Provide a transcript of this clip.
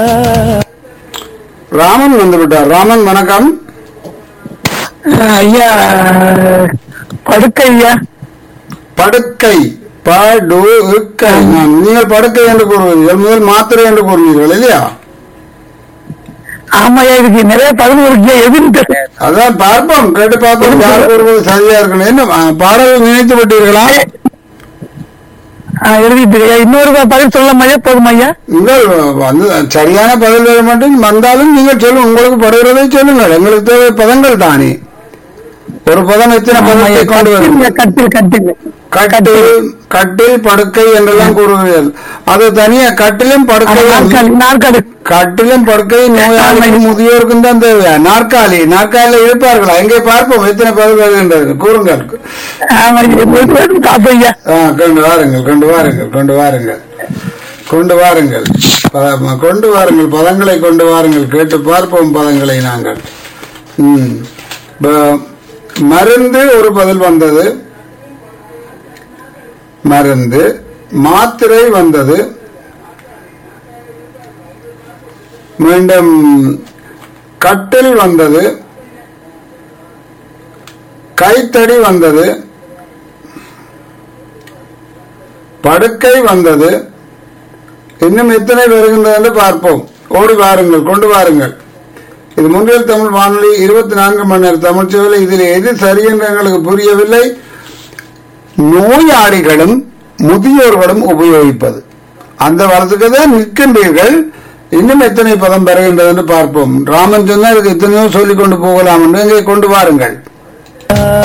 ராமன் வந்து விட்டார் ராமன் வணக்கம் ஐயா படுக்கை ஐயா படுக்கை படுக்கை நான் நீங்கள் படுக்கை என்று கூறுவீர்கள் முதல் மாத்திரை என்று கூறுவீர்கள் இல்லையா ஆமாய்யா இதுக்கு நிறைய பதில் இருக்கு எதுன்னு தெரியல. அதான் பார்ப்போம் கேட்டு பார்ப்போம் யார் கூறுவது சரியா இருக்கணும் என்ன ஆ, பாடல் நினைத்து விட்டீர்களா ஆ, எழுதிட்டு இருக்கேன். இன்னொரு பதில் சொல்லலாம் ஐயா போதும் ஐயா நீங்கள் வந்து சரியான பதில் வர மாட்டேன் வந்தாலும் நீங்கள் சொல்லுங்க உங்களுக்கு படுகிறதை சொல்லுங்கள் எங்களுக்கு தேவை பதங்கள் தானே ஒரு பதம் எத்தனை பதத்தை கொண்டு வரும் கட்டில் கட்டில் கட்டில் கட்டில் படுக்கை என்றெல்லாம் கூறுகிறீர்கள் அது தனியா கட்டிலும் படுக்கையும் நாற்காலி நாற்காலி கட்டிலும் படுக்கை நோயாளிக்கும் முதியோருக்கும் தான் தேவையா நாற்காலி நாற்காலியில் இருப்பார்களா எங்கே பார்ப்போம் எத்தனை பதில் வருகின்றது கூறுங்கள் ஆமா காப்போம் ஐயா ஆ, கொண்டு வாருங்கள் கொண்டு வாருங்கள் கொண்டு வாருங்கள் கொண்டு வாருங்கள் ப- கொண்டு வாருங்கள் பதங்களை கொண்டு வாருங்கள் கேட்டு பார்ப்போம் பதங்களை நாங்கள் ம். ப- மருந்து ஒரு பதில் வந்தது மருந்து மாத்திரை வந்தது மீண்டும் கட்டில் வந்தது கைத்தடி வந்தது படுக்கை வந்தது இன்னும் எத்தனை வருகின்றது என்று பார்ப்போம் ஓடி வாருங்கள் கொண்டு வாருங்கள் இது முன்னில் தமிழ் வானொலி இருபத்தி நான்கு மணி நேர தமிழ் சேவை இதில் எது சரி என்று எங்களுக்கு புரியவில்லை நோயாளிகளும் முதியோர்களும் உபயோகிப்பது அந்த வளத்துக்கு தான் நிற்கின்றீர்கள் இன்னும் எத்தனை பதம் பெறுகின்றது என்று பார்ப்போம் ராமன் சொன்னால் இதுக்கு எத்தனையோ சொல்லிக் கொண்டு போகலாம் என்று இங்கே கொண்டு வாருங்கள்